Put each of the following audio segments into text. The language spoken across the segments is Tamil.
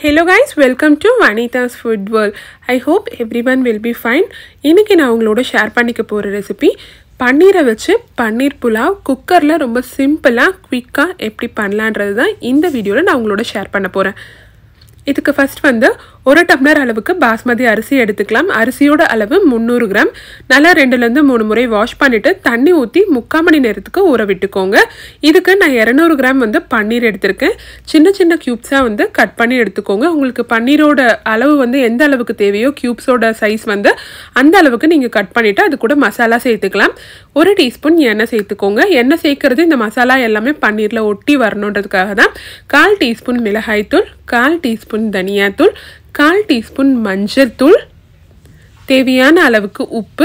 hello guys welcome to Vanitha's food world I hope everyone will be fine இன்றைக்கி நான் உங்களோட ஷேர் பண்ணிக்க போகிற ரெசிபி பன்னீரை வச்சு பன்னீர் புலாவ் குக்கரில் ரொம்ப சிம்பிளாக குவிக்காக எப்படி பண்ணலான்றது தான் இந்த வீடியோவில் நான் உங்களோட ஷேர் பண்ண போகிறேன் இதுக்கு ஃபர்ஸ்ட் வந்து ஒரு டம்ளர் அளவுக்கு பாஸ்மதி அரிசி எடுத்துக்கலாம் அரிசியோட அளவு முந்நூறு கிராம் நல்லா ரெண்டுலேருந்து மூணு முறை வாஷ் பண்ணிவிட்டு தண்ணி ஊற்றி முக்கால் மணி நேரத்துக்கு ஊற விட்டுக்கோங்க இதுக்கு நான் இரநூறு கிராம் வந்து பன்னீர் எடுத்திருக்கேன் சின்ன சின்ன க்யூப்ஸாக வந்து கட் பண்ணி எடுத்துக்கோங்க உங்களுக்கு பன்னீரோட அளவு வந்து எந்த அளவுக்கு தேவையோ க்யூப்ஸோட சைஸ் வந்து அந்த அளவுக்கு நீங்கள் கட் பண்ணிவிட்டு அது கூட மசாலா சேர்த்துக்கலாம் ஒரு டீஸ்பூன் எண்ணெய் சேர்த்துக்கோங்க எண்ணெய் சேர்க்கறது இந்த மசாலா எல்லாமே பன்னீரில் ஒட்டி வரணுன்றதுக்காக தான் கால் டீஸ்பூன் மிளகாய்த்தூள் கால் டீஸ்பூன் தனியாத்தூள் கால் டீஸ்பூன் மஞ்சள் தூள் தேவையான அளவுக்கு உப்பு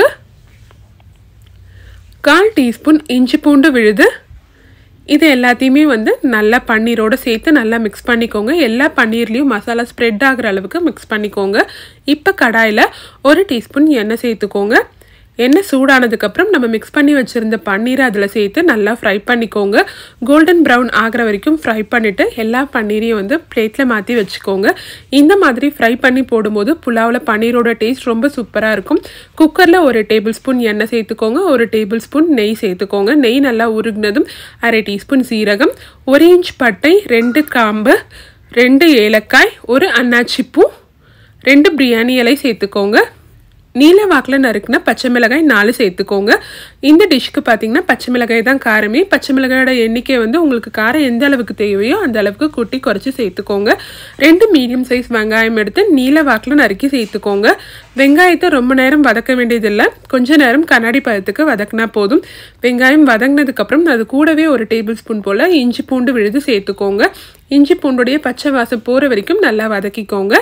கால் டீஸ்பூன் இஞ்சி பூண்டு விழுது இது எல்லாத்தையுமே வந்து நல்லா பன்னீரோடு சேர்த்து நல்லா மிக்ஸ் பண்ணிக்கோங்க எல்லா பன்னீர்லேயும் மசாலா ஸ்ப்ரெட் ஆகிற அளவுக்கு மிக்ஸ் பண்ணிக்கோங்க இப்போ கடாயில் ஒரு டீஸ்பூன் எண்ணெய் சேர்த்துக்கோங்க எண்ணெய் சூடானதுக்கப்புறம் நம்ம மிக்ஸ் பண்ணி வச்சுருந்த பன்னீரை அதில் சேர்த்து நல்லா ஃப்ரை பண்ணிக்கோங்க கோல்டன் ப்ரௌன் ஆகிற வரைக்கும் ஃப்ரை பண்ணிவிட்டு எல்லா பன்னீரையும் வந்து பிளேட்டில் மாற்றி வச்சுக்கோங்க இந்த மாதிரி ஃப்ரை பண்ணி போடும்போது புலாவில் பன்னீரோட டேஸ்ட் ரொம்ப சூப்பராக இருக்கும் குக்கரில் ஒரு டேபிள் ஸ்பூன் எண்ணெய் சேர்த்துக்கோங்க ஒரு டேபிள் ஸ்பூன் நெய் சேர்த்துக்கோங்க நெய் நல்லா உருகினதும் அரை டீஸ்பூன் சீரகம் ஒரு இன்ச் பட்டை ரெண்டு காம்பு ரெண்டு ஏலக்காய் ஒரு அன்னாச்சி பூ ரெண்டு பிரியாணி இலை சேர்த்துக்கோங்க நீல வாக்கில் நறுக்குன பச்சை மிளகாய் நாலு சேர்த்துக்கோங்க இந்த டிஷ்க்கு பார்த்தீங்கன்னா பச்சை மிளகாய் தான் காரமே பச்சை மிளகாயோட எண்ணிக்கை வந்து உங்களுக்கு காரம் எந்த அளவுக்கு தேவையோ அந்த அளவுக்கு குட்டி குறைச்சி சேர்த்துக்கோங்க ரெண்டு மீடியம் சைஸ் வெங்காயம் எடுத்து நீல வாக்கில் நறுக்கி சேர்த்துக்கோங்க வெங்காயத்தை ரொம்ப நேரம் வதக்க வேண்டியதில்லை கொஞ்ச நேரம் கண்ணாடி பழத்துக்கு வதக்கினா போதும் வெங்காயம் வதங்கினதுக்கப்புறம் அது கூடவே ஒரு டேபிள் ஸ்பூன் போல் இஞ்சி பூண்டு விழுது சேர்த்துக்கோங்க இஞ்சி பூண்டுடைய பச்சை வாசம் போகிற வரைக்கும் நல்லா வதக்கிக்கோங்க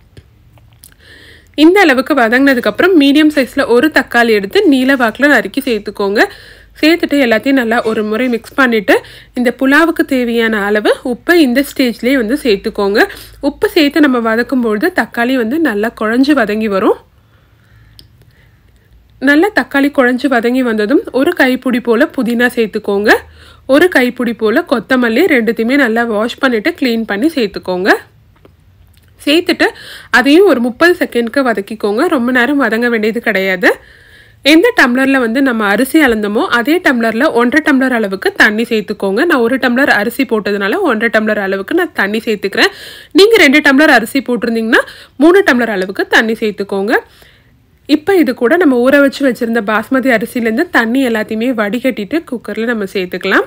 இந்த அளவுக்கு வதங்கினதுக்கப்புறம் மீடியம் சைஸில் ஒரு தக்காளி எடுத்து நீல வாக்கில் நறுக்கி சேர்த்துக்கோங்க சேர்த்துட்டு எல்லாத்தையும் நல்லா ஒரு முறை மிக்ஸ் பண்ணிவிட்டு இந்த புலாவுக்கு தேவையான அளவு உப்பை இந்த ஸ்டேஜ்லேயே வந்து சேர்த்துக்கோங்க உப்பு சேர்த்து நம்ம வதக்கும்பொழுது தக்காளி வந்து நல்லா குழஞ்சி வதங்கி வரும் நல்லா தக்காளி குழஞ்சி வதங்கி வந்ததும் ஒரு கைப்பிடி போல் புதினா சேர்த்துக்கோங்க ஒரு கைப்பிடி போல் கொத்தமல்லி ரெண்டுத்தையுமே நல்லா வாஷ் பண்ணிவிட்டு க்ளீன் பண்ணி சேர்த்துக்கோங்க சேர்த்துட்டு அதையும் ஒரு முப்பது செகண்ட்க்கு வதக்கிக்கோங்க ரொம்ப நேரம் வதங்க வேண்டியது கிடையாது எந்த டம்ளரில் வந்து நம்ம அரிசி அளந்தோமோ அதே டம்ளரில் ஒன்றரை டம்ளர் அளவுக்கு தண்ணி சேர்த்துக்கோங்க நான் ஒரு டம்ளர் அரிசி போட்டதுனால ஒன்றரை டம்ளர் அளவுக்கு நான் தண்ணி சேர்த்துக்கிறேன் நீங்கள் ரெண்டு டம்ளர் அரிசி போட்டிருந்தீங்கன்னா மூணு டம்ளர் அளவுக்கு தண்ணி சேர்த்துக்கோங்க இப்போ இது கூட நம்ம ஊற வச்சு வச்சுருந்த பாஸ்மதி அரிசிலேருந்து தண்ணி எல்லாத்தையுமே வடிகட்டிட்டு குக்கரில் நம்ம சேர்த்துக்கலாம்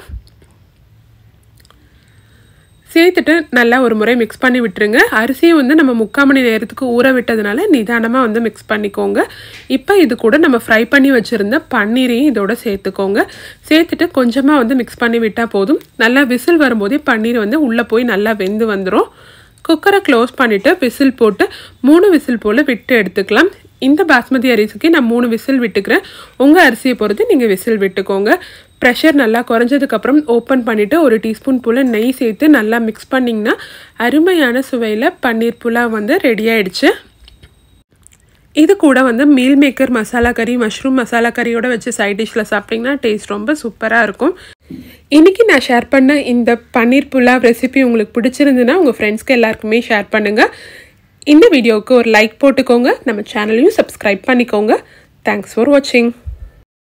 சேர்த்துட்டு நல்லா ஒரு முறை மிக்ஸ் பண்ணி விட்டுருங்க அரிசியை வந்து நம்ம முக்கால் மணி நேரத்துக்கு ஊற விட்டதுனால நிதானமாக வந்து மிக்ஸ் பண்ணிக்கோங்க இப்போ இது கூட நம்ம ஃப்ரை பண்ணி வச்சுருந்த பன்னீரையும் இதோட சேர்த்துக்கோங்க சேர்த்துட்டு கொஞ்சமாக வந்து மிக்ஸ் பண்ணி விட்டால் போதும் நல்லா விசில் வரும்போதே பன்னீர் வந்து உள்ளே போய் நல்லா வெந்து வந்துடும் குக்கரை க்ளோஸ் பண்ணிவிட்டு விசில் போட்டு மூணு விசில் போல் விட்டு எடுத்துக்கலாம் இந்த பாஸ்மதி அரிசிக்கு நான் மூணு விசில் விட்டுக்கிறேன் உங்கள் அரிசியை பொறுத்து நீங்கள் விசில் விட்டுக்கோங்க ப்ரெஷர் நல்லா குறைஞ்சதுக்கப்புறம் ஓப்பன் பண்ணிவிட்டு ஒரு டீஸ்பூன் போல் நெய் சேர்த்து நல்லா மிக்ஸ் பண்ணிங்கன்னா அருமையான சுவையில் பன்னீர் புலாவ் வந்து ரெடி ஆயிடுச்சு இது கூட வந்து மீல் மேக்கர் மசாலா கறி மஷ்ரூம் மசாலா கறியோட வச்சு சைட் டிஷ்ஷில் சாப்பிட்டிங்கன்னா டேஸ்ட் ரொம்ப சூப்பராக இருக்கும் இன்றைக்கி நான் ஷேர் பண்ண இந்த பன்னீர் புலாவ் ரெசிபி உங்களுக்கு பிடிச்சிருந்துன்னா உங்கள் ஃப்ரெண்ட்ஸ்க்கு எல்லாருக்குமே ஷேர் பண்ணுங்கள் இந்த வீடியோவுக்கு ஒரு லைக் போட்டுக்கோங்க நம்ம சேனலையும் சப்ஸ்கிரைப் பண்ணிக்கோங்க தேங்க்ஸ் ஃபார் வாட்சிங்